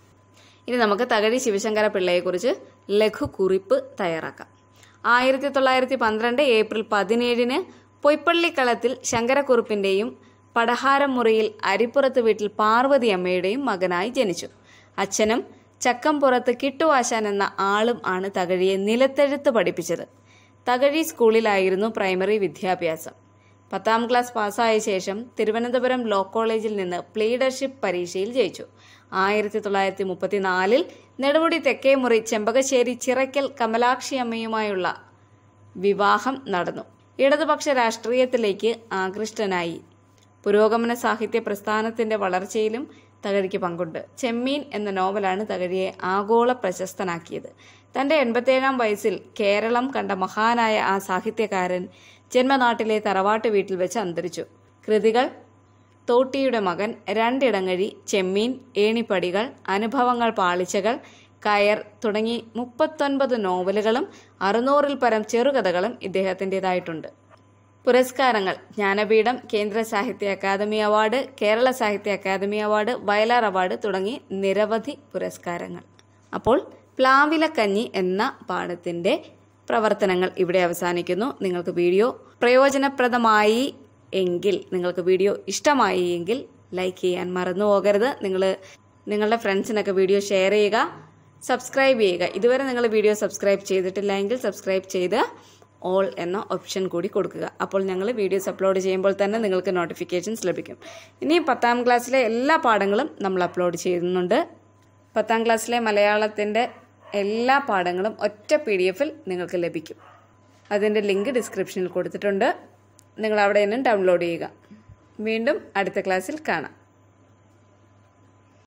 ഇനി നമുക്ക് തകഴി ശിവശങ്കര പിള്ളയെക്കുറിച്ച് ലഘു കുറിപ്പ് തയ്യാറാക്കാം ആയിരത്തി തൊള്ളായിരത്തി പന്ത്രണ്ട് ഏപ്രിൽ പതിനേഴിന് പൊയ്പ്പള്ളിക്കളത്തിൽ ശങ്കരക്കുറുപ്പിൻ്റെയും പടഹാരം മുറിയിൽ അരിപ്പുറത്ത് വീട്ടിൽ പാർവതി അമ്മയുടെയും മകനായി ജനിച്ചു അച്ഛനും ചക്കംപുറത്ത് കിട്ടുവാശാൻ എന്ന ആളും ആണ് തകഴിയെ നിലത്തെഴുത്ത് പഠിപ്പിച്ചത് തകഴി സ്കൂളിലായിരുന്നു പ്രൈമറി വിദ്യാഭ്യാസം പത്താം ക്ലാസ് പാസ്സായ ശേഷം തിരുവനന്തപുരം ലോ കോളേജിൽ നിന്ന് പ്ലീഡർഷിപ്പ് പരീക്ഷയിൽ ജയിച്ചു ആയിരത്തി തൊള്ളായിരത്തി മുപ്പത്തിനാലിൽ നെടുമുടി തെക്കേമുറി ചെമ്പകശ്ശേരി ചിറയ്ക്കൽ കമലാക്ഷി അമ്മയുമായുള്ള വിവാഹം നടന്നു ഇടതുപക്ഷ രാഷ്ട്രീയത്തിലേക്ക് ആകൃഷ്ടനായി പുരോഗമന സാഹിത്യ പ്രസ്ഥാനത്തിന്റെ വളർച്ചയിലും തകഴിക്ക് പങ്കുണ്ട് ചെമ്മീൻ എന്ന നോവലാണ് തകഴിയെ ആഗോള പ്രശസ്തനാക്കിയത് തന്റെ എൺപത്തേഴാം വയസ്സിൽ കേരളം കണ്ട മഹാനായ ആ സാഹിത്യകാരൻ ജന്മനാട്ടിലെ തറവാട്ട് വീട്ടിൽ വെച്ച് അന്തരിച്ചു കൃതികൾ തോട്ടിയുടെ മകൻ രണ്ടിടങ്ങഴി ചെമ്മീൻ ഏണിപ്പടികൾ അനുഭവങ്ങൾ പാളിച്ചകൾ കയർ തുടങ്ങി മുപ്പത്തൊൻപത് നോവലുകളും അറുന്നൂറിൽ പരം ചെറുകഥകളും ഇദ്ദേഹത്തിൻ്റെതായിട്ടുണ്ട് പുരസ്കാരങ്ങൾ ജ്ഞാനപീഠം കേന്ദ്ര സാഹിത്യ അക്കാദമി അവാർഡ് കേരള സാഹിത്യ അക്കാദമി അവാർഡ് വയലാർ അവാർഡ് തുടങ്ങി നിരവധി പുരസ്കാരങ്ങൾ അപ്പോൾ പ്ലാവിലക്കഞ്ഞി എന്ന പാഠത്തിൻ്റെ പ്രവർത്തനങ്ങൾ ഇവിടെ അവസാനിക്കുന്നു നിങ്ങൾക്ക് വീഡിയോ പ്രയോജനപ്രദമായി എങ്കിൽ നിങ്ങൾക്ക് വീഡിയോ ഇഷ്ടമായി എങ്കിൽ ലൈക്ക് ചെയ്യാൻ മറന്നു പോകരുത് നിങ്ങൾ നിങ്ങളുടെ ഫ്രണ്ട്സിനൊക്കെ വീഡിയോ ഷെയർ ചെയ്യുക സബ്സ്ക്രൈബ് ചെയ്യുക ഇതുവരെ നിങ്ങൾ വീഡിയോ സബ്സ്ക്രൈബ് ചെയ്തിട്ടില്ല എങ്കിൽ സബ്സ്ക്രൈബ് ചെയ്ത് ഓൾ എന്ന ഓപ്ഷൻ കൂടി കൊടുക്കുക അപ്പോൾ ഞങ്ങൾ വീഡിയോസ് അപ്ലോഡ് ചെയ്യുമ്പോൾ തന്നെ നിങ്ങൾക്ക് നോട്ടിഫിക്കേഷൻസ് ലഭിക്കും ഇനി പത്താം ക്ലാസ്സിലെ എല്ലാ പാഠങ്ങളും നമ്മൾ അപ്ലോഡ് ചെയ്യുന്നുണ്ട് പത്താം ക്ലാസ്സിലെ മലയാളത്തിൻ്റെ എല്ലാ പാഠങ്ങളും ഒറ്റ പി ഡി എഫിൽ നിങ്ങൾക്ക് ലഭിക്കും അതിൻ്റെ ലിങ്ക് ഡിസ്ക്രിപ്ഷനിൽ കൊടുത്തിട്ടുണ്ട് നിങ്ങൾ അവിടെ നിന്നും ഡൗൺലോഡ് ചെയ്യുക വീണ്ടും അടുത്ത ക്ലാസ്സിൽ കാണാം